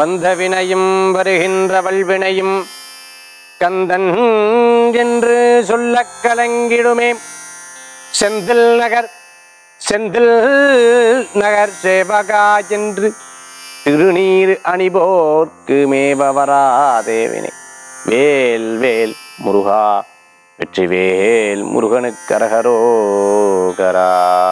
வந்த வினையும் வருகின்ற வல்வினையும் கந்தன் என்று சொல்லக் கலங்கிடுமே செந்தில் நகர் செந்தில் நகர் சேவகா என்று திருநீர் அணிபோர்க்கு மேபவராதேவினை வேல் வேல் முருகா வெற்றி வேல் முருகனுக்கு அரகரோகரா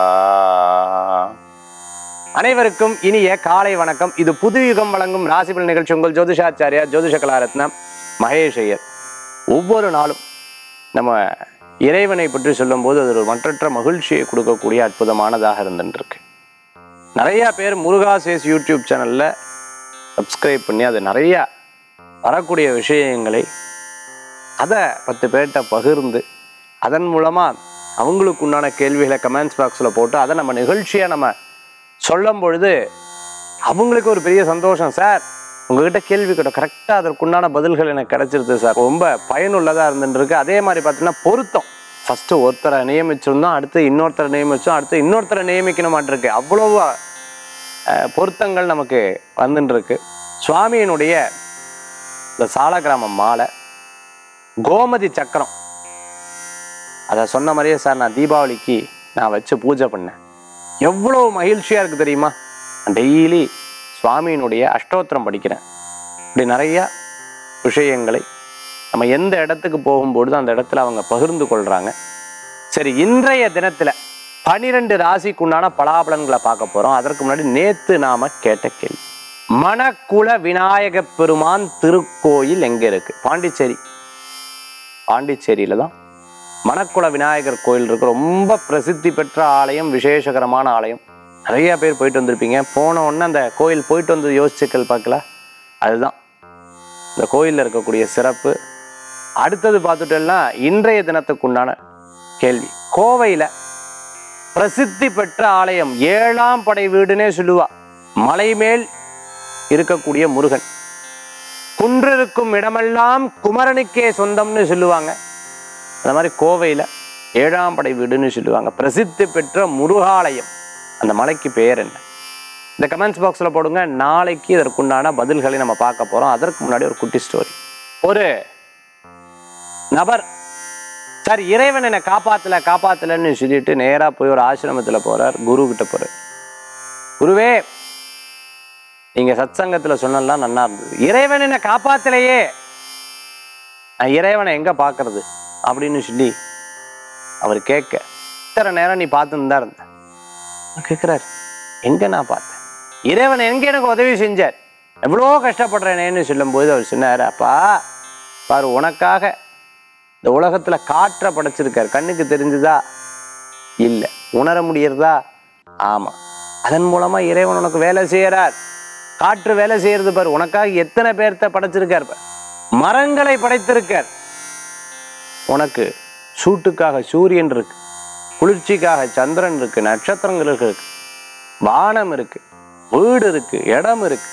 அனைவருக்கும் இனிய காலை வணக்கம் இது புதுயுகம் வழங்கும் ராசிபல் நிகழ்ச்சி உங்கள் ஜோதிஷாச்சாரியா ஜோதிஷ கலாரத்னம் மகேஷ் ஐயர் ஒவ்வொரு நாளும் நம்ம இறைவனை பற்றி சொல்லும்போது அது ஒரு மற்றற்ற மகிழ்ச்சியை கொடுக்கக்கூடிய அற்புதமானதாக இருந்துருக்கு நிறைய பேர் முருகாசேஸ் யூடியூப் சேனல்ல சப்ஸ்கிரைப் பண்ணி அது நிறைய வரக்கூடிய விஷயங்களை அதை பத்து பேர்கிட்ட பகிர்ந்து அதன் மூலமாக அவங்களுக்கு உண்டான கேள்விகளை கமெண்ட்ஸ் பாக்ஸில் போட்டு அதை நம்ம நிகழ்ச்சியாக நம்ம சொல்லும் பொழுது அவங்களுக்கு ஒரு பெரிய சந்தோஷம் சார் உங்ககிட்ட கேள்வி கேட்டோம் கரெக்டாக அதற்குண்டான பதில்கள் எனக்கு கிடைச்சிருது சார் ரொம்ப பயனுள்ளதாக இருந்துருக்கு அதே மாதிரி பார்த்தீங்கன்னா பொருத்தம் ஃபஸ்ட்டு ஒருத்தரை நியமிச்சிருந்தோம் அடுத்து இன்னொருத்தரை நியமிச்சோம் அடுத்து இன்னொருத்தரை நியமிக்கணுமாட்டிருக்கு அவ்வளவு அஹ், பொருத்தங்கள் நமக்கு வந்துட்டுருக்கு சுவாமியினுடைய இந்த சாலக்கிராம மாலை கோமதி சக்கரம் அதை சொன்ன மாதிரியே சார் நான் தீபாவளிக்கு நான் வச்சு பூஜை பண்ணேன் எவ்வளோ மகிழ்ச்சியாக இருக்குது தெரியுமா டெய்லி சுவாமியினுடைய அஷ்டோத்திரம் படிக்கிறேன் இப்படி நிறையா விஷயங்களை நம்ம எந்த இடத்துக்கு போகும்பொழுது அந்த இடத்துல அவங்க பகிர்ந்து கொள்கிறாங்க சரி இன்றைய தினத்தில் பனிரெண்டு ராசிக்குண்டான பலாபலன்களை பார்க்க போகிறோம் அதற்கு முன்னாடி நேத்து நாம கேட்ட கேள்வி மணக்குள விநாயக பெருமான் திருக்கோயில் எங்கே இருக்கு பாண்டிச்சேரி பாண்டிச்சேரியில தான் மணக்குள விநாயகர் கோயில் இருக்கு ரொம்ப பிரசித்தி பெற்ற ஆலயம் விசேஷகரமான ஆலயம் நிறைய பேர் போயிட்டு வந்திருப்பீங்க போன உடனே அந்த கோயில் போயிட்டு வந்து யோசிச்சுக்கள் பார்க்கல அதுதான் இந்த கோயிலில் இருக்கக்கூடிய சிறப்பு அடுத்தது பார்த்துட்டோம்னா இன்றைய தினத்துக்குண்டான கேள்வி கோவையில் பிரசித்தி பெற்ற ஆலயம் ஏழாம் படை வீடுனே சொல்லுவா மலை மேல் இருக்கக்கூடிய முருகன் குன்றிருக்கும் இடமெல்லாம் குமரனுக்கே சொந்தம்னு சொல்லுவாங்க அந்த மாதிரி கோவையில் ஏழாம் படை வீடுன்னு சொல்லுவாங்க பிரசித்தி பெற்ற முருகாலயம் அந்த மலைக்கு பெயர் என்ன இந்த கமெண்ட்ஸ் பாக்ஸில் போடுங்க நாளைக்கு இதற்குண்டான பதில்களை நம்ம பார்க்க போகிறோம் அதற்கு முன்னாடி ஒரு குட்டி ஸ்டோரி ஒரு நபர் சார் இறைவன் என்னை காப்பாத்தல காப்பாத்தலன்னு சொல்லிட்டு நேராக போய் ஒரு ஆசிரமத்தில் போறார் குரு கிட்ட போறார் குருவே நீங்க சத்சங்கத்தில் சொன்னலாம் நல்லா இருந்தது இறைவன் என்னை காப்பாத்தலையே நான் இறைவனை எங்க பார்க்கறது அப்படின்னு சொல்லி அவர் கேட்க இத்தனை நேரம் நீ பார்த்துன்னு தான் இருந்த கேட்குறாரு எங்க நான் பார்த்தேன் இறைவன் எங்க எனக்கு உதவி செஞ்சார் எவ்வளோ கஷ்டப்படுறேனேன்னு சொல்லும்போது அவர் சொன்னார் அப்பா பாரு உனக்காக இந்த உலகத்துல காற்றை படைச்சிருக்கார் கண்ணுக்கு தெரிஞ்சுதா இல்லை உணர முடியறதா ஆமா அதன் மூலமா இறைவன் உனக்கு வேலை செய்யறார் காற்று வேலை செய்யறது பாரு உனக்காக எத்தனை பேர்த்த படைச்சிருக்கார் பாரு மரங்களை படைத்திருக்கார் உனக்கு சூட்டுக்காக சூரியன் இருக்கு குளிர்ச்சிக்காக சந்திரன் இருக்கு நட்சத்திரங்கள் இருக்கு வானம் இருக்கு வீடு இருக்கு இடம் இருக்கு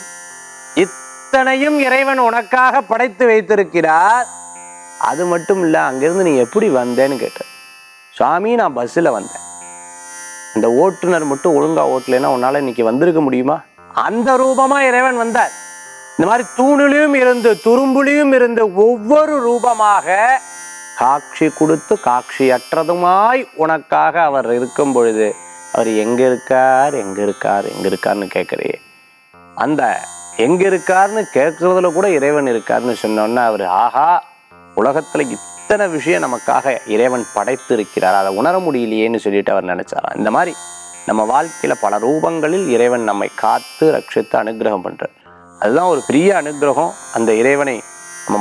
இத்தனையும் இறைவன் உனக்காக படைத்து வைத்திருக்கிறார் அது மட்டும் இல்லை அங்கிருந்து நீ எப்படி வந்தேன்னு கேட்டார் சுவாமி நான் பஸ்ஸில் வந்தேன் இந்த ஓட்டுநர் மட்டும் ஒழுங்கா ஓட்டலைன்னா உன்னால இன்னைக்கு வந்திருக்க முடியுமா அந்த ரூபமா இறைவன் வந்தார் இந்த மாதிரி தூணிலையும் இருந்து துரும்புலையும் இருந்து ஒவ்வொரு ரூபமாக காட்சி கொடுத்து காட்சி அற்றதுமாய் உனக்காக அவர் இருக்கும் பொழுது அவர் எங்க இருக்கார் எங்க இருக்கார் எங்க இருக்கார்னு கேட்குறியே அந்த எங்க இருக்காருன்னு கேட்கறதுல கூட இறைவன் இருக்காருன்னு சொன்னோன்னா அவர் ஆஹா உலகத்துல இத்தனை விஷயம் நமக்காக இறைவன் படைத்து இருக்கிறார் அதை உணர முடியலையேன்னு சொல்லிட்டு அவர் நினைச்சாராம் இந்த மாதிரி நம்ம வாழ்க்கையில பல ரூபங்களில் இறைவன் நம்மை காத்து ரட்சித்து அனுகிரகம் பண்றார் அதுதான் ஒரு பெரிய அனுகிரகம் அந்த இறைவனை நம்ம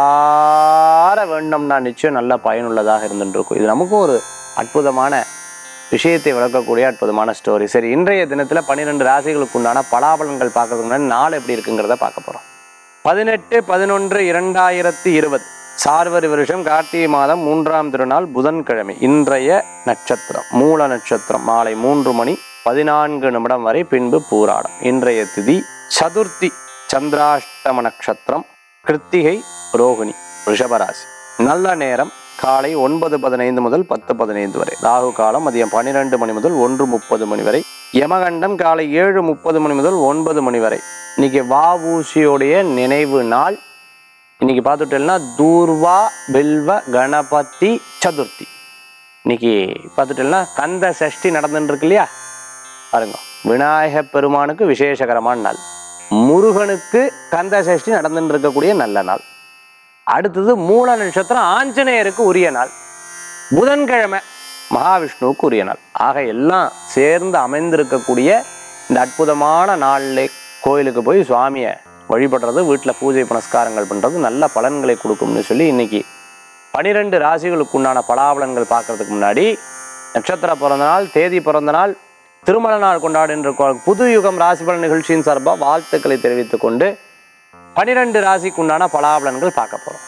மனதார வேண்டோம்னா நிச்சயம் நல்ல பயனுள்ளதாக இருந்துட்டு இருக்கும் இது நமக்கும் ஒரு அற்புதமான விஷயத்தை விளக்கக்கூடிய அற்புதமான ஸ்டோரி சரி இன்றைய தினத்துல பன்னிரெண்டு ராசிகளுக்கு உண்டான பலாபலன்கள் பார்க்கறதுக்கு முன்னாடி நாள் எப்படி இருக்குங்கிறத பார்க்க போறோம் பதினெட்டு பதினொன்று இரண்டாயிரத்தி இருபது சார்வரி வருஷம் கார்த்திகை மாதம் மூன்றாம் திருநாள் புதன்கிழமை இன்றைய நட்சத்திரம் மூல நட்சத்திரம் மாலை மூன்று மணி பதினான்கு நிமிடம் வரை பின்பு பூராடம் இன்றைய திதி சதுர்த்தி சந்திராஷ்டம நட்சத்திரம் கிருத்திகை ரோகிணி ரிஷபராசி நல்ல நேரம் காலை ஒன்பது பதினைந்து முதல் பத்து பதினைந்து வரை ராகு காலம் மதியம் பன்னிரெண்டு மணி முதல் ஒன்று முப்பது மணி வரை யமகண்டம் காலை ஏழு முப்பது மணி முதல் ஒன்பது மணி வரை இன்னைக்கு வாவூசியோடைய நினைவு நாள் இன்னைக்கு பார்த்துட்டோம்னா தூர்வா பில்வ கணபதி சதுர்த்தி இன்னைக்கு பார்த்துட்டோம்னா கந்த சஷ்டி நடந்துட்டு இருக்கு இல்லையா பாருங்க விநாயக பெருமானுக்கு விசேஷகரமான நாள் முருகனுக்கு கந்த சஷ்டி நடந்துட்டு இருக்கக்கூடிய நல்ல நாள் அடுத்தது மூல நட்சத்திரம் ஆஞ்சநேயருக்கு உரிய நாள் புதன்கிழமை மகாவிஷ்ணுவுக்கு உரிய நாள் ஆக எல்லாம் சேர்ந்து அமைந்திருக்கக்கூடிய இந்த அற்புதமான நாளில் கோயிலுக்கு போய் சுவாமியை வழிபடுறது வீட்டில் பூஜை புனஸ்காரங்கள் பண்ணுறது நல்ல பலன்களை கொடுக்கும்னு சொல்லி இன்னைக்கு பனிரெண்டு ராசிகளுக்கு உண்டான பலாபலன்கள் பார்க்கறதுக்கு முன்னாடி நட்சத்திர பிறந்த நாள் தேதி பிறந்த நாள் திருமண நாள் கொண்டாடுகின்ற கோ- புது யுகம் ராசி பலன் நிகழ்ச்சியின் சார்பாக வாழ்த்துக்களை தெரிவித்துக் கொண்டு பனிரெண்டு ராசிக்கு உண்டான பலாபலன்கள் பார்க்க போகிறோம்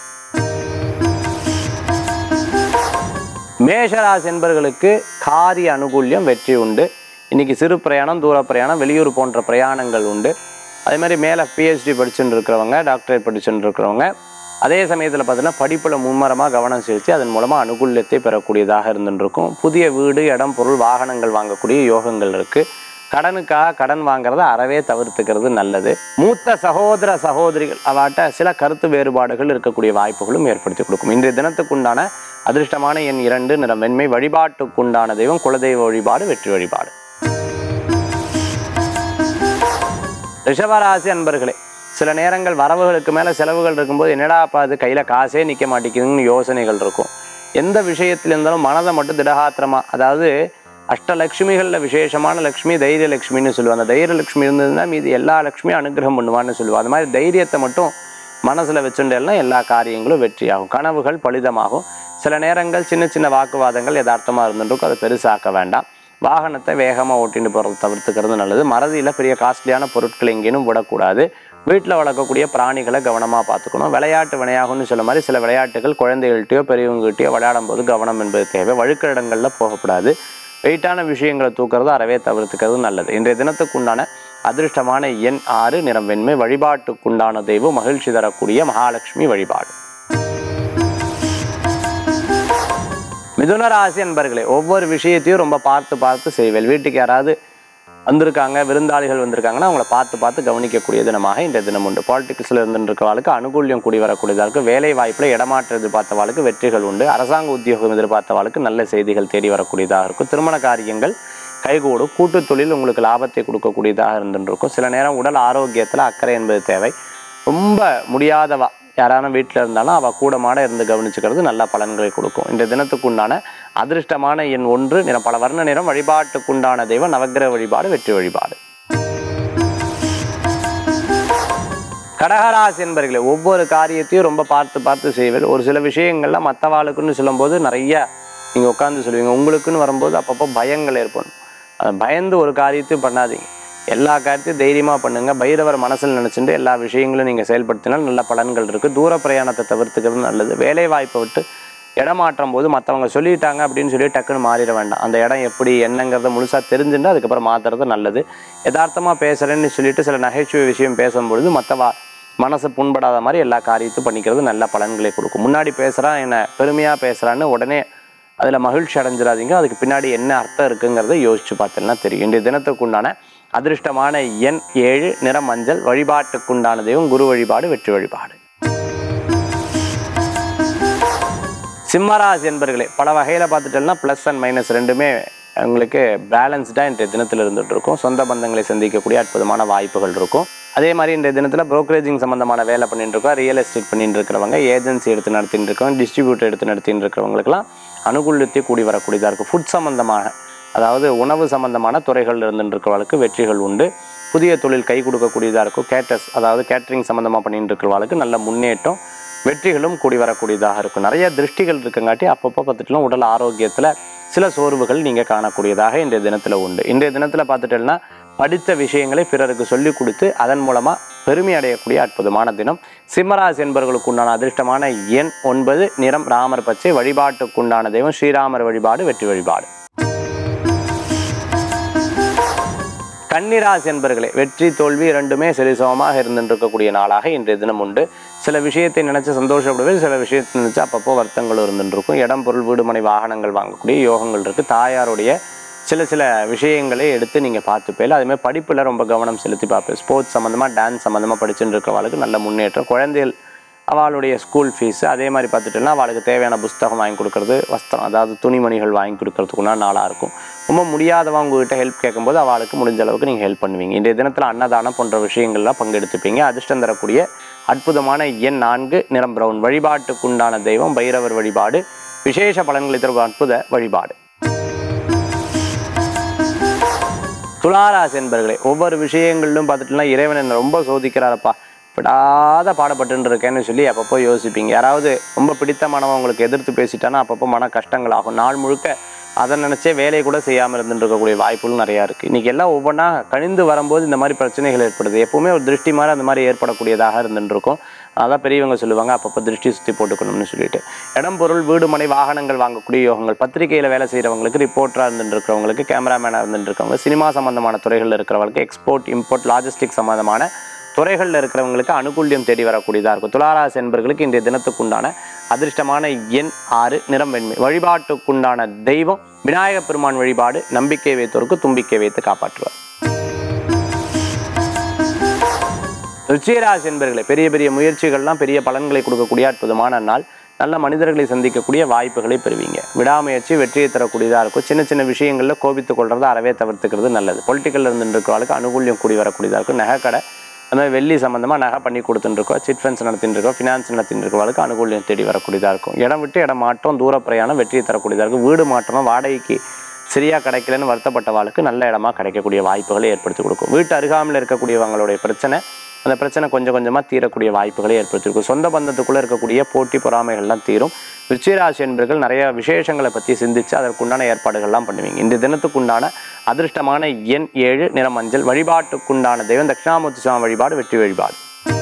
மேஷராசி என்பர்களுக்கு காரிய அனுகூல்யம் வெற்றி உண்டு இன்னைக்கு சிறு பிரயாணம் தூர பிரயாணம் வெளியூர் போன்ற பிரயாணங்கள் உண்டு அதே மாதிரி மேலே பிஹெச்டி படிச்சுட்டு இருக்கிறவங்க டாக்டரேட் படிச்சுட்டு இருக்கிறவங்க அதே சமயத்தில் பார்த்தீங்கன்னா படிப்பில் மும்மரமாக கவனம் செலுத்தி அதன் மூலமாக அனுகூல்யத்தை பெறக்கூடியதாக இருந்துட்டு இருக்கும் புதிய வீடு இடம் பொருள் வாகனங்கள் வாங்கக்கூடிய யோகங்கள் இருக்குது கடனுக்காக கடன் வாங்குறத அறவே தவிர்த்துக்கிறது நல்லது மூத்த சகோதர சகோதரிகள் அவாட்ட சில கருத்து வேறுபாடுகள் இருக்கக்கூடிய வாய்ப்புகளும் ஏற்படுத்தி கொடுக்கும் இன்றைய தினத்துக்குண்டான அதிர்ஷ்டமான எண் இரண்டு நிறம் வெண்மை வழிபாட்டுக்குண்டான தெய்வம் குலதெய்வ வழிபாடு வெற்றி வழிபாடு ரிஷபராசி அன்பர்களே சில நேரங்கள் வரவுகளுக்கு மேலே செலவுகள் இருக்கும்போது என்னடா அப்பா அது கையில் காசே நிற்க மாட்டேங்குதுன்னு யோசனைகள் இருக்கும் எந்த விஷயத்துல இருந்தாலும் மனதை மட்டும் திடகாத்திரமா அதாவது அஷ்டலக்ஷ்மிகளில் விசேஷமான லக்ஷ்மி தைரிய லக்ஷ்மின்னு சொல்லுவாங்க அந்த தைரிய லக்ஷ்மி இருந்ததுன்னா மீதி எல்லா லக்ஷ்மியும் அனுகிரகம் பண்ணுவான்னு சொல்லுவாங்க அந்த மாதிரி தைரியத்தை மட்டும் மனசில் வச்சுட்டேன்னா எல்லா காரியங்களும் வெற்றியாகும் கனவுகள் பலிதமாகும் சில நேரங்கள் சின்ன சின்ன வாக்குவாதங்கள் யதார்த்தமாக இருந்துருக்கும் அதை பெருசாக்க வேண்டாம் வாகனத்தை வேகமாக ஓட்டிட்டு போகிறத தவிர்த்துக்கிறது நல்லது மறதியில் பெரிய காஸ்ட்லியான பொருட்கள் எங்கேயும் விடக்கூடாது வீட்டில் வளர்க்கக்கூடிய பிராணிகளை கவனமாக பார்த்துக்கணும் விளையாட்டு வினையாகும்னு சொல்ல மாதிரி சில விளையாட்டுகள் குழந்தைகள்கிட்டயோ பெரியவங்ககிட்டயோ விளையாடும் போது கவனம் என்பது தேவை வழுக்க இடங்களில் போகக்கூடாது வெயிட்டான விஷயங்களை தூக்குறது அறவே தவிர்த்துக்கிறது நல்லது இன்றைய தினத்துக்குண்டான அதிர்ஷ்டமான எண் ஆறு நிறம் வெண்மை வழிபாட்டுக்குண்டான தெய்வம் மகிழ்ச்சி தரக்கூடிய மகாலட்சுமி வழிபாடு மிதுன ராசி அன்பர்களே ஒவ்வொரு விஷயத்தையும் ரொம்ப பார்த்து பார்த்து செய்வேன் வீட்டுக்கு யாராவது வந்திருக்காங்க விருந்தாளிகள் வந்திருக்காங்கன்னா அவங்கள பார்த்து பார்த்து கவனிக்கக்கூடிய தினமாக இன்றைய தினம் உண்டு பாலிடிக்ஸில் இருந்துருக்கவாளுக்கு அனுகூல்யம் கூடி வரக்கூடியதாக இருக்கும் வேலை வாய்ப்பில் இடமாற்றம் எதிர்பார்த்தவாளுக்கு வெற்றிகள் உண்டு அரசாங்க உத்தியோகம் எதிர்பார்த்தவாளுக்கு நல்ல செய்திகள் தேடி வரக்கூடியதாக இருக்கும் திருமண காரியங்கள் கைகூடும் கூட்டுத் தொழில் உங்களுக்கு லாபத்தை கொடுக்கக்கூடியதாக இருந்துருக்கும் சில நேரம் உடல் ஆரோக்கியத்தில் அக்கறை என்பது தேவை ரொம்ப முடியாதவா யாரான வீட்டில் இருந்தாலும் அவள் கூடமாட இருந்து கவனிச்சுக்கிறது நல்ல பலன்களை கொடுக்கும் இந்த தினத்துக்குண்டான அதிர்ஷ்டமான எண் ஒன்று நிறம் பல வர்ண நிறம் வழிபாட்டுக்குண்டான தெய்வம் நவக்கிரக வழிபாடு வெற்றி வழிபாடு கடகராசி என்பர்களே ஒவ்வொரு காரியத்தையும் ரொம்ப பார்த்து பார்த்து செய்வது ஒரு சில விஷயங்கள்லாம் மற்றவாளுக்குன்னு சொல்லும்போது நிறைய நீங்கள் உட்காந்து சொல்லுவீங்க உங்களுக்குன்னு வரும்போது அப்பப்போ பயங்கள் ஏற்படும் அதை பயந்து ஒரு காரியத்தையும் பண்ணாதீங்க எல்லா காரியத்தையும் தைரியமாக பண்ணுங்க பைரவர் மனசில் நினச்சிட்டு எல்லா விஷயங்களும் நீங்கள் செயல்படுத்தினால் நல்ல பலன்கள் இருக்குது தூர பிரயாணத்தை தவிர்த்துக்கிறது நல்லது வேலை வாய்ப்பை விட்டு இடம் மாற்றும் போது மற்றவங்க சொல்லிட்டாங்க அப்படின்னு சொல்லி டக்குன்னு மாறிட வேண்டாம் அந்த இடம் எப்படி என்னங்கிறத முழுசாக தெரிஞ்சுட்டு அதுக்கப்புறம் மாற்றுறது நல்லது யதார்த்தமாக பேசுகிறேன்னு சொல்லிட்டு சில நகைச்சுவை விஷயம் பேசும்பொழுது மற்றவா மனசு புண்படாத மாதிரி எல்லா காரியத்தையும் பண்ணிக்கிறது நல்ல பலன்களை கொடுக்கும் முன்னாடி பேசுகிறான் என்ன பெருமையாக பேசுகிறான்னு உடனே அதில் மகிழ்ச்சி அடைஞ்சிடாதீங்க அதுக்கு பின்னாடி என்ன அர்த்தம் இருக்குங்கிறத யோசிச்சு பார்த்தீங்கன்னா தெரியும் இன்றைய தினத்துக்குண்டான அதிர்ஷ்டமான எண் ஏழு நிற மஞ்சள் வழிபாட்டுக்குண்டான தெய்வம் குரு வழிபாடு வெற்றி வழிபாடு சிம்மராசி என்பர்களே பல வகையில் பார்த்துட்டோம்னா ப்ளஸ் அண்ட் மைனஸ் ரெண்டுமே உங்களுக்கு பேலன்ஸ்டாக இன்றைய தினத்தில் இருந்துட்டு இருக்கும் சொந்த பந்தங்களை சந்திக்கக்கூடிய அற்புதமான வாய்ப்புகள் இருக்கும் அதே மாதிரி இன்றைய தினத்தில் brokeraging சம்மந்தமான வேலை பண்ணிட்டு இருக்கோம் ரியல் எஸ்டேட் பண்ணிட்டு இருக்கிறவங்க ஏஜென்சி எடுத்து நடத்திட்டு இருக்கவங்க டிஸ்ட்ரிபியூட்டர் எடுத்து நடத்திட்டு இருக்கிறவங்களுக்குலாம் அனுகூலத்தை கூடி வரக்கூடியதாக இருக்கும் ஃபுட் சம்மந்தமான அதாவது உணவு சம்பந்தமான துறைகள் இருந்துட்டு இருக்கிறவங்களுக்கு வெற்றிகள் உண்டு புதிய தொழில் கை கொடுக்கக்கூடியதாக இருக்கும் கேட்டர்ஸ் அதாவது கேட்டரிங் சம்மந்தமாக பண்ணிட்டு இருக்கிறவங்களுக்கு நல்ல முன்னேற்றம் வெற்றிகளும் கூடி வரக்கூடியதாக இருக்கும் நிறைய திருஷ்டிகள் இருக்கங்காட்டி அப்பப்போ பார்த்துட்டுலாம் உடல் ஆரோக்கியத்தில் சில சோர்வுகள் நீங்கள் காணக்கூடியதாக இன்றைய தினத்தில் உண்டு இன்றைய தினத்தில் பார்த்துட்டோம்னா படித்த விஷயங்களை பிறருக்கு சொல்லிக் கொடுத்து அதன் மூலமாக பெருமை அடையக்கூடிய அற்புதமான தினம் சிம்மராசி என்பவர்களுக்கு உண்டான அதிர்ஷ்டமான எண் ஒன்பது நிறம் ராமர் பச்சை வழிபாட்டுக்குண்டான தெய்வம் ஸ்ரீராமர் வழிபாடு வெற்றி வழிபாடு கன்னிராசி என்பர்களே வெற்றி தோல்வி இரண்டுமே சரிசமமாக இருந்துருக்கக்கூடிய நாளாக இன்றைய தினம் உண்டு சில விஷயத்தை நினைச்சு சந்தோஷப்படுவேன் சில விஷயத்தை நினைச்சு அப்பப்போ வருத்தங்களும் இருந்துருக்கும் இடம் பொருள் வீடு மனை வாகனங்கள் வாங்கக்கூடிய யோகங்கள் இருக்கு தாயாருடைய சில சில விஷயங்களை எடுத்து நீங்கள் பார்த்துப்பேல அதேமாதிரி படிப்பில் ரொம்ப கவனம் செலுத்தி பார்ப்பேன் ஸ்போர்ட்ஸ் சம்மந்தமாக டான்ஸ் சம்மந்தமாக படிச்சுட்டு இருக்கிறவளுக்கு நல்ல முன்னேற்றம் குழந்தைகள் அவளுடைய ஸ்கூல் ஃபீஸு அதே மாதிரி பார்த்துட்டோம்னா அவளுக்கு தேவையான புஸ்தகம் வாங்கி கொடுக்கறது வஸ்திரம் அதாவது துணிமணிகள் வாங்கி கொடுக்கறதுக்குன்னா நாளாக இருக்கும் ரொம்ப முடியாதவங்க உங்ககிட்ட ஹெல்ப் கேட்கும்போது அவளுக்கு முடிஞ்ச அளவுக்கு நீங்கள் ஹெல்ப் பண்ணுவீங்க இன்றைய தினத்தில் அன்னதானம் போன்ற விஷயங்கள்லாம் பங்கெடுத்துப்பீங்க அதிர்ஷ்டம் தரக்கூடிய அற்புதமான எண் நான்கு நிறம் பிரவுன் வழிபாட்டுக்குண்டான தெய்வம் பைரவர் வழிபாடு விசேஷ பலன்களை தரும் அற்புத வழிபாடு துளாராசி என்பர்களே ஒவ்வொரு விஷயங்களிலும் பார்த்துட்டுனா இறைவன் என்னை ரொம்ப சோதிக்கிறாரப்பா விடாத பாடப்பட்டு இருக்கேன்னு சொல்லி அப்பப்போ யோசிப்பீங்க யாராவது ரொம்ப பிடித்தமானவன் உங்களுக்கு எதிர்த்து பேசிட்டானா அப்பப்போ மன கஷ்டங்கள் ஆகும் நாள் முழுக்க அதை நினச்சே வேலையை கூட செய்யாமல் இருந்துட்டு இருக்கக்கூடிய வாய்ப்புகள் நிறையா இருக்குது இன்றைக்கி எல்லாம் ஒவ்வொன்றா கணிந்து வரும்போது இந்த மாதிரி பிரச்சனைகள் ஏற்படுது எப்பவுமே ஒரு திருஷ்டி மாதிரி அந்த மாதிரி ஏற்படக்கூடியதாக இருந்துட்டு இருக்கும் அதான் பெரியவங்க சொல்லுவாங்க அப்பப்போ திருஷ்டி சுற்றி போட்டுக்கணும்னு சொல்லிட்டு இடம் பொருள் வீடு மனை வாகனங்கள் வாங்கக்கூடிய யோகங்கள் பத்திரிகையில் வேலை செய்கிறவங்களுக்கு ரிப்போர்ட்டராக இருந்துட்டு இருக்கிறவங்களுக்கு கேமராமேனாக இருந்துட்டு இருக்கவங்க சினிமா சம்பந்தமான துறைகளில் இருக்கிறவங்களுக்கு எக்ஸ்போர்ட் இம்போர்ட் லாஜிஸ்டிக் சம்பந்தமான துறைகளில் இருக்கிறவங்களுக்கு அனுகூல்யம் தேடி வரக்கூடியதாக இருக்கும் துளாராசி என்பர்களுக்கு இன்றைய தினத்துக்குண்டான அதிர்ஷ்டமான எண் ஆறு நிறம் வெண்மை வழிபாட்டுக்குண்டான தெய்வம் விநாயகப் பெருமான் வழிபாடு நம்பிக்கை வைத்தோருக்கு தும்பிக்கை வைத்து காப்பாற்றுவார் ருச்சிகராசி என்பர்களே பெரிய பெரிய முயற்சிகள்லாம் பெரிய பலன்களை கொடுக்கக்கூடிய அற்புதமான நாள் நல்ல மனிதர்களை சந்திக்கக்கூடிய வாய்ப்புகளை பெறுவீங்க விடாமுயற்சி வெற்றியை தரக்கூடியதாக இருக்கும் சின்ன சின்ன விஷயங்களில் கோபித்துக் கொள்றதை அறவே தவிர்த்துக்கிறது நல்லது பொலிட்டிக்கல் இருந்து இருக்கிறவங்களுக்கு அனுகூல்யம் கூடி வரக்கூடியதாக இருக்கும் நகைக்கடை அந்த மாதிரி வெள்ளி சம்மந்தமாக நகை பண்ணி கொடுத்துட்டுருக்கோம் சிட் ஃபண்ட்ஸ் நடத்திட்டு இருக்கோம் ஃபினான்ஸ் நடத்திட்டு இருக்கவங்களுக்கு அனுகூல்யம் தேடி வரக்கூடியதாக இருக்கும் இடம் விட்டு இடம் மாற்றம் தூர பிரயாணம் வெற்றியை தரக்கூடியதாக இருக்கும் வீடு மாற்றணும் வாடகைக்கு சரியாக கிடைக்கலன்னு வருத்தப்பட்டவாளுக்கு நல்ல இடமா கிடைக்கக்கூடிய வாய்ப்புகளை ஏற்படுத்தி கொடுக்கும் வீட்டு அருகாமையில் இருக்கக்கூடியவங்களுடைய பிரச்சனை அந்த பிரச்சனை கொஞ்சம் கொஞ்சமாக தீரக்கூடிய வாய்ப்புகளை ஏற்படுத்தி கொடுக்கும் சொந்த பந்தத்துக்குள்ளே இருக்கக்கூடிய போட்டி பொறாமைகள்லாம் தீரும் விருச்சிகராசி என்பர்கள் நிறைய விசேஷங்களை பற்றி சிந்தித்து அதற்குண்டான ஏற்பாடுகள்லாம் பண்ணுவீங்க இந்த தினத்துக்குண்டான அதிர்ஷ்டமான எண் ஏழு நிற மஞ்சள் வழிபாட்டுக்குண்டான தெய்வம் தட்சிணாமூர்த்தி சுவாமி வழிபாடு வெற்றி வழிபாடு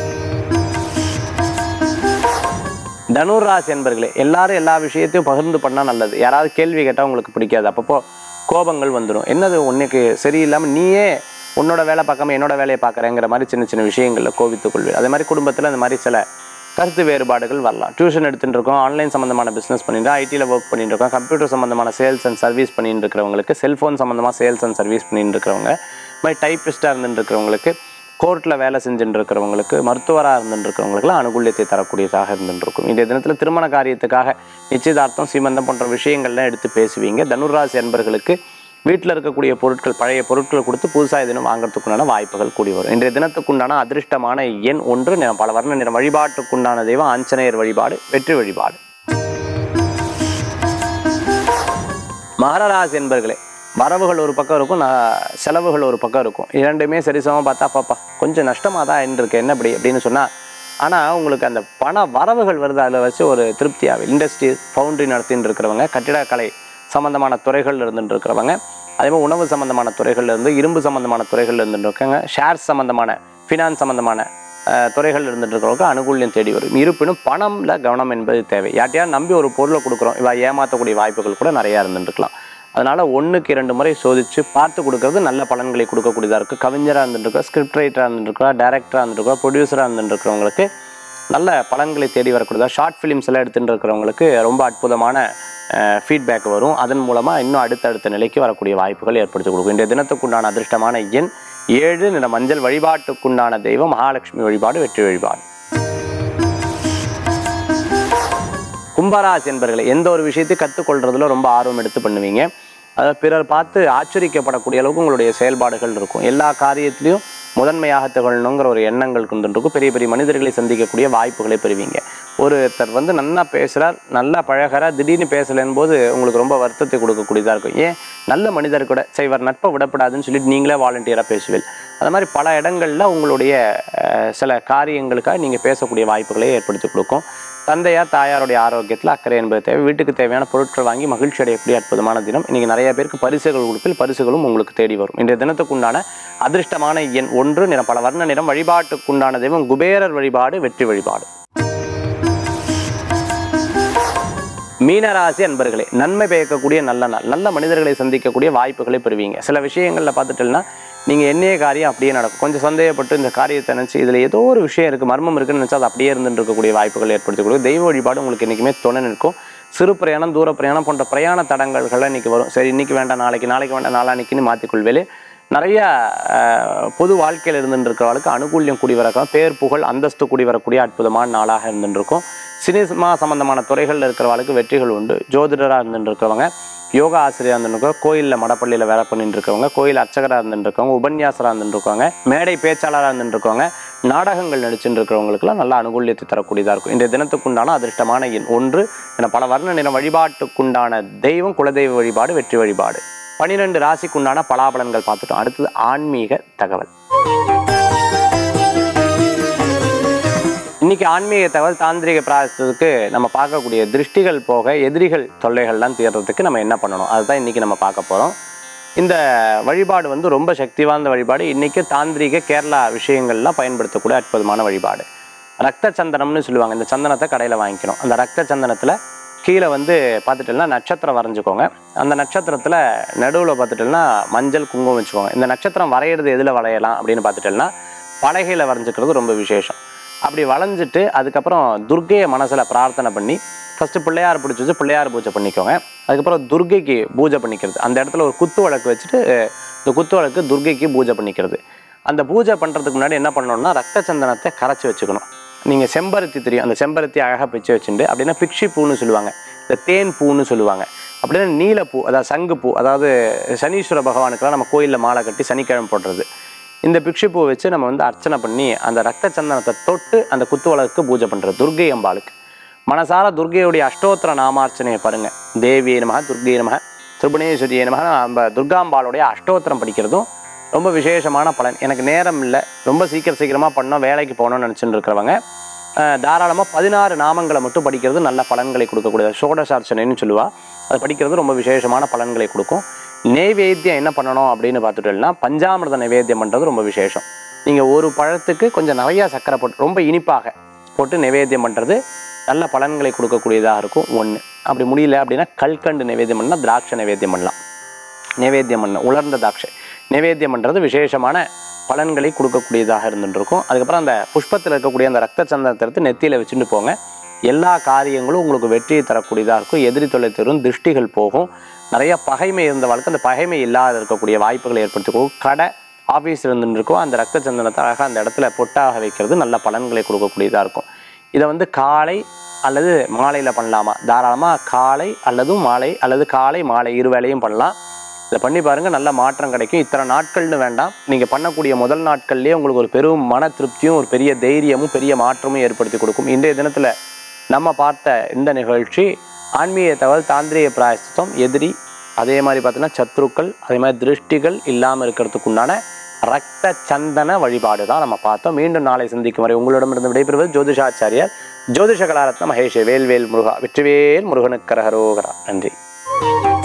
தனுர் ராசி என்பர்களே எல்லாரும் எல்லா விஷயத்தையும் பகிர்ந்து பண்ணால் நல்லது யாராவது கேள்வி கேட்டால் உங்களுக்கு பிடிக்காது அப்பப்போ கோபங்கள் வந்துடும் என்னது உன்னைக்கு சரியில்லாமல் நீயே உன்னோட வேலை பார்க்காம என்னோட வேலையை பார்க்குறேங்கிற மாதிரி சின்ன சின்ன விஷயங்களில் கோபித்துக் கொள்வேன் அதே மாதிரி குடும்பத்தில் அந்த மாதிரி சில கருத்து வேறுபாடுகள் வரலாம் டியூஷன் எடுத்துட்டு இருக்கோம் ஆன்லைன் சம்மந்தமான பிஸ்னஸ் பண்ணிட்டு ஐடியில் ஒர்க் பண்ணிட்டு இருக்கோம் கம்ப்யூட்டர் சம்மந்தமான சேல்ஸ் அண்ட் சர்வீஸ் பண்ணிட்டு இருக்கிறவங்களுக்கு செல்ஃபோன் சம்மந்தமாக சேல்ஸ் அண்ட் சர்வீஸ் பண்ணிட்டு இருக்கிறவங்க இந்த மாதிரி டைப்பிஸ்ட்டாக இருந்துட்டு இருக்கிறவங்களுக்கு கோர்ட்டில் வேலை செஞ்சுட்டு இருக்கிறவங்களுக்கு மருத்துவராக இருந்துட்டு இருக்கிறவங்களுக்குலாம் அனுகூல்யத்தை தரக்கூடியதாக இருந்துட்டு இருக்கும் இன்றைய தினத்தில் திருமண காரியத்துக்காக நிச்சயதார்த்தம் சீமந்தம் போன்ற விஷயங்கள்லாம் எடுத்து பேசுவீங்க தனுராசி அன்பர்களுக்கு வீட்டில் இருக்கக்கூடிய பொருட்கள் பழைய பொருட்களை கொடுத்து புதுசாக தினம் வாங்குறதுக்குண்டான வாய்ப்புகள் கூடி வரும் இன்றைய தினத்துக்குண்டான அதிர்ஷ்டமான எண் ஒன்று நிறம் பல வர்ண நிறம் வழிபாட்டுக்குண்டான தெய்வம் ஆஞ்சநேயர் வழிபாடு வெற்றி வழிபாடு மகரராசி என்பர்களே வரவுகள் ஒரு பக்கம் இருக்கும் நான் செலவுகள் ஒரு பக்கம் இருக்கும் இரண்டுமே சரிசமமாக பார்த்தா பாப்பா கொஞ்சம் நஷ்டமாக தான் இருக்கு என்ன அப்படி அப்படின்னு சொன்னால் ஆனால் உங்களுக்கு அந்த பண வரவுகள் வருது அதில் வச்சு ஒரு திருப்தியாக இண்டஸ்ட்ரி ஃபவுண்டரி நடத்தின்னு இருக்கிறவங்க கட்டிடக்கலை சம்மந்தமான துறைகள் இருந்துட்டு இருக்கிறவங்க அதே மாதிரி உணவு சம்மந்தமான துறைகள்ல இருந்து இரும்பு சம்மந்தமான துறைகள் இருந்துட்டு இருக்காங்க ஷேர் சம்மந்தமான ஃபினான்ஸ் சம்மந்தமான அஹ், துறைகள் இருந்துட்டு இருக்கிறவங்க அனுகூல்யம் தேடி வரும் இருப்பினும் பணம்ல கவனம் என்பது தேவை யார்ட்டையா நம்பி ஒரு பொருளை கொடுக்குறோம் இவ ஏமாற்றக்கூடிய வாய்ப்புகள் கூட நிறையா இருந்துட்டு இருக்கலாம் அதனால ஒன்றுக்கு இரண்டு முறை சோதிச்சு பார்த்து கொடுக்கறது நல்ல பலன்களை கொடுக்கக்கூடியதாக இருக்குது கவிஞராக இருந்துருக்கா ஸ்கிரிப்ட் ரைட்டராக இருந்துருக்கா டேரக்டராக இருந்துருக்கா ப்ரொடியூசராக இருந்துருக்கிறவங்களுக்கு நல்ல பலன்களை தேடி வரக்கூடியதா ஷார்ட் ஃபிலிம்ஸ் எல்லாம் எடுத்துட்டு இருக்கிறவங்களுக்கு ரொம்ப அற்புதமான ஃபீட்பேக் வரும் அதன் மூலமாக இன்னும் அடுத்தடுத்த நிலைக்கு வரக்கூடிய வாய்ப்புகள் ஏற்படுத்தி கொடுக்கும் இன்றைய தினத்துக்குண்டான அதிர்ஷ்டமான எண் ஏழு நிற மஞ்சள் வழிபாட்டுக்குண்டான தெய்வம் மகாலட்சுமி வழிபாடு வெற்றி வழிபாடு கும்பராசி என்பர்களை எந்த ஒரு விஷயத்தையும் கற்றுக்கொள்றதுல ரொம்ப ஆர்வம் எடுத்து பண்ணுவீங்க அதாவது பிறர் பார்த்து ஆச்சரிக்கப்படக்கூடிய அளவுக்கு உங்களுடைய செயல்பாடுகள் இருக்கும் எல்லா காரியத்திலையும் முதன்மையாக திகழணுங்கிற ஒரு எண்ணங்கள் கொண்டுருக்கும் பெரிய பெரிய மனிதர்களை சந்திக்கக்கூடிய வாய்ப்புகளை பெறுவீங்க ஒருத்தர் வந்து நல்லா பேசுகிறார் நல்லா பழகிறார் திடீர்னு பேசலைன்னு போது உங்களுக்கு ரொம்ப வருத்தத்தை கொடுக்கக்கூடியதாக இருக்கும் ஏன் நல்ல மனிதர் கூட சரி இவர் நட்பை விடப்படாதுன்னு சொல்லிட்டு நீங்களே வாலண்டியராக பேசுவீள் அது மாதிரி பல இடங்களில் உங்களுடைய அஹ், சில காரியங்களுக்காக நீங்கள் பேசக்கூடிய வாய்ப்புகளை ஏற்படுத்தி கொடுக்கும் தந்தையார் தாயாருடைய ஆரோக்கியத்தில் அக்கறை என்பது தேவை வீட்டுக்கு தேவையான பொருட்கள் வாங்கி மகிழ்ச்சி அடையக்கூடிய அற்புதமான தினம் இன்னைக்கு நிறைய பேருக்கு பரிசுகள் கொடுப்பில் பரிசுகளும் உங்களுக்கு தேடி வரும் இன்றைய தினத்துக்குண்டான அதிர்ஷ்டமான எண் ஒன்று நிறம் பல வர்ண நிறம் வழிபாட்டுக்குண்டான தெய்வம் குபேரர் வழிபாடு வெற்றி வழிபாடு மீனராசி அன்பர்களே நன்மை பயக்கக்கூடிய நல்ல நாள் நல்ல மனிதர்களை சந்திக்கக்கூடிய வாய்ப்புகளை பெறுவீங்க சில விஷயங்களில் பார்த்துட்டேன்னா நீங்கள் எண்ணிய காரியம் அப்படியே நடக்கும் கொஞ்சம் சந்தேகப்பட்டு இந்த காரியத்தை நினச்சி இதில் ஏதோ ஒரு விஷயம் இருக்குது மர்மம் இருக்குன்னு நினச்சா அது அப்படியே இருந்துட்டு இருக்கக்கூடிய வாய்ப்புகள் ஏற்படுத்தி கொடுக்கும் தெய்வ வழிபாடு உங்களுக்கு என்றைக்குமே துணை நிற்கும் சிறு பிரயாணம் தூர பிரயாணம் போன்ற பிரயாண தடங்கல்கள் இன்னைக்கு வரும் சரி இன்னைக்கு வேண்டாம் நாளைக்கு நாளைக்கு வேண்டாம் நாளான்னைக்குன்னு மாற்றிக்கொள்வேலே நிறைய அஹ், பொது வாழ்க்கையில் இருந்துட்டு இருக்கிறவளுக்கு அனுகூல்யம் கூடி வரக்கும் பேர் புகழ் அந்தஸ்து கூடி வரக்கூடிய அற்புதமான நாளாக இருந்துட்டு இருக்கும் சினிமா சம்பந்தமான துறைகளில் இருக்கிறவளுக்கு வெற்றிகள் உண்டு ஜோதிடராக இருந்துட்டு இருக்கிறவங்க யோகா ஆசிரியராக இருந்துருக்கோம் கோயிலில் மடப்பள்ளியில் வேலை பண்ணிட்டு இருக்கவங்க கோயில் அர்ச்சகராக இருந்துட்டு இருக்கவங்க உபன்யாசராக இருந்துட்டு இருக்கவங்க மேடை பேச்சாளராக இருந்துட்டு இருக்கவங்க நாடகங்கள் நடிச்சுட்டு இருக்கிறவங்களுக்குலாம் நல்ல அனுகூல்யத்தை தரக்கூடியதாக இருக்கும் இன்றைய தினத்துக்குண்டான அதிர்ஷ்டமான எண் ஒன்று என பல வர்ண நிற வழிபாட்டுக்குண்டான தெய்வம் குலதெய்வ வழிபாடு வெற்றி வழிபாடு பனிரெண்டு ராசிக்குண்டான பலாபலன்கள் பார்த்துட்டோம் அடுத்தது ஆன்மீக தகவல் இன்னைக்கு ஆன்மீக தகவல் தாந்திரிக பிராயசத்துக்கு நம்ம பார்க்கக்கூடிய திருஷ்டிகள் போக எதிரிகள் தொல்லைகள்லாம் தீர்றதுக்கு நம்ம என்ன பண்ணணும் அதுதான் இன்னைக்கு நம்ம பார்க்க போகிறோம் இந்த வழிபாடு வந்து ரொம்ப சக்தி வாய்ந்த வழிபாடு இன்னைக்கு தாந்திரிக கேரளா விஷயங்கள்லாம் பயன்படுத்தக்கூடிய அற்புதமான வழிபாடு ரத்த சந்தனம்னு சொல்லுவாங்க இந்த சந்தனத்தை கடையில் வாங்கிக்கணும் அந்த ரத்த சந்தனத்தில் கீழே வந்து பார்த்துட்டோம்னா நட்சத்திரம் வரைஞ்சிக்கோங்க அந்த நட்சத்திரத்தில் நடுவில் பார்த்துட்டோம்னா மஞ்சள் குங்குமம் வச்சுக்கோங்க இந்த நட்சத்திரம் வரைகிறது எதில் வரையலாம் அப்படின்னு பார்த்துட்டோம்னா பலகையில் வரைஞ்சிக்கிறது ரொம்ப விசேஷம் அப்படி வளைஞ்சிட்டு அதுக்கப்புறம் துர்க்கையை மனசில் பிரார்த்தனை பண்ணி ஃபஸ்ட்டு பிள்ளையார் பிடிச்சி வச்சு பிள்ளையார் பூஜை பண்ணிக்கோங்க அதுக்கப்புறம் துர்க்கைக்கு பூஜை பண்ணிக்கிறது அந்த இடத்துல ஒரு குத்து விளக்கு வச்சுட்டு இந்த குத்து விளக்கு துர்க்கைக்கு பூஜை பண்ணிக்கிறது அந்த பூஜை பண்ணுறதுக்கு முன்னாடி என்ன பண்ணணும்னா ரத்த சந்தனத்தை கரைச்சி வச்சுக்கணும் நீங்கள் செம்பருத்தி தெரியும் அந்த செம்பருத்தி அழகாக பிச்சு வச்சுட்டு அப்படின்னா பிக்ஷி பூன்னு சொல்லுவாங்க இந்த தேன் பூன்னு சொல்லுவாங்க அப்படின்னா நீலப்பூ அதாவது சங்கு பூ அதாவது சனீஸ்வர பகவானுக்கெல்லாம் நம்ம கோயிலில் மாலை கட்டி சனிக்கிழமை போடுறது இந்த பிக்ஷி பூ வச்சு நம்ம வந்து அர்ச்சனை பண்ணி அந்த ரத்த சந்தனத்தை தொட்டு அந்த குத்து விளக்குக்கு பூஜை பண்ணுறது துர்கை அம்பாளுக்கு மனசார துர்கையுடைய அஷ்டோத்திர நாமார்ச்சனையை பாருங்க தேவியே நமக துர்கை நமக திருபுணேஸ்வரியே நமக நம்ம துர்காம்பாளுடைய அஷ்டோத்திரம் படிக்கிறதும் ரொம்ப விசேஷமான பலன் எனக்கு நேரம் இல்லை ரொம்ப சீக்கிரம் சீக்கிரமாக பண்ணோம் வேலைக்கு போகணும்னு நினச்சிட்டு இருக்கிறவங்க தாராளமாக பதினாறு நாமங்களை மட்டும் படிக்கிறது நல்ல பலன்களை கொடுக்கக்கூடியது ஷோடசார்ச்சனைன்னு சொல்லுவா அது படிக்கிறது ரொம்ப விசேஷமான பலன்களை கொடுக்கும் நெய்வேத்தியம் என்ன பண்ணணும் அப்படின்னு பார்த்துட்டோம்னா பஞ்சாமிர்த நைவேத்தியம் பண்ணுறது ரொம்ப விசேஷம் நீங்கள் ஒரு பழத்துக்கு கொஞ்சம் நிறையா சர்க்கரை போட்டு ரொம்ப இனிப்பாக போட்டு நைவேத்தியம் பண்ணுறது நல்ல பலன்களை கொடுக்கக்கூடியதாக இருக்கும் ஒன்று அப்படி முடியல அப்படின்னா கல்கண்டு நைவேத்தியம் பண்ணால் திராட்சை நைவேத்தியம் பண்ணலாம் நைவேத்தியம் பண்ண உலர்ந்த திராட்சை நைவேத்தியம் பண்ணுறது விசேஷமான பலன்களை கொடுக்கக்கூடியதாக இருந்துட்டு இருக்கும் அதுக்கப்புறம் அந்த புஷ்பத்தில் இருக்கக்கூடிய அந்த ரத்த சந்தனத்தை எடுத்து நெத்தியில் வச்சுட்டு போங்க எல்லா காரியங்களும் உங்களுக்கு வெற்றியை தரக்கூடியதாக இருக்கும் எதிரி தொல்லை தரும் திருஷ்டிகள் போகும் நிறைய பகைமை இருந்த வாழ்க்கை அந்த பகைமை இல்லாத இருக்கக்கூடிய வாய்ப்புகளை ஏற்படுத்தி கொடுக்கும் கடை ஆஃபீஸ் இருந்துட்டு இருக்கோம் அந்த ரத்த சந்தனத்தை அழகாக அந்த இடத்துல பொட்டாக வைக்கிறது நல்ல பலன்களை கொடுக்கக்கூடியதாக இருக்கும் இதை வந்து காலை அல்லது மாலையில் பண்ணலாமா தாராளமாக காலை அல்லது மாலை அல்லது காலை மாலை இரு வேளையும் பண்ணலாம் இதை பண்ணி பாருங்கள் நல்ல மாற்றம் கிடைக்கும் இத்தனை நாட்கள்னு வேண்டாம் நீங்கள் பண்ணக்கூடிய முதல் நாட்கள்லேயே உங்களுக்கு ஒரு பெரும் மன திருப்தியும் ஒரு பெரிய தைரியமும் பெரிய மாற்றமும் ஏற்படுத்தி கொடுக்கும் இன்றைய தினத்தில் நம்ம பார்த்த இந்த நிகழ்ச்சி ஆன்மீக தகவல் தாந்திரிய பிராயசித்தம் எதிரி அதே மாதிரி பார்த்தீங்கன்னா சத்ருக்கள் அதே மாதிரி திருஷ்டிகள் இல்லாமல் இருக்கிறதுக்கு உண்டான ரத்த சந்தன வழிபாடு தான் நம்ம பார்த்தோம் மீண்டும் நாளை சந்திக்கும் வரை உங்களிடமிருந்து விடைபெறுவது ஜோதிஷாச்சாரியார் ஜோதிஷ கலாரத்ன மகேஷ் வேல்வேல் முருகா வெற்றிவேல் முருகனுக்கரகரோகரா நன்றி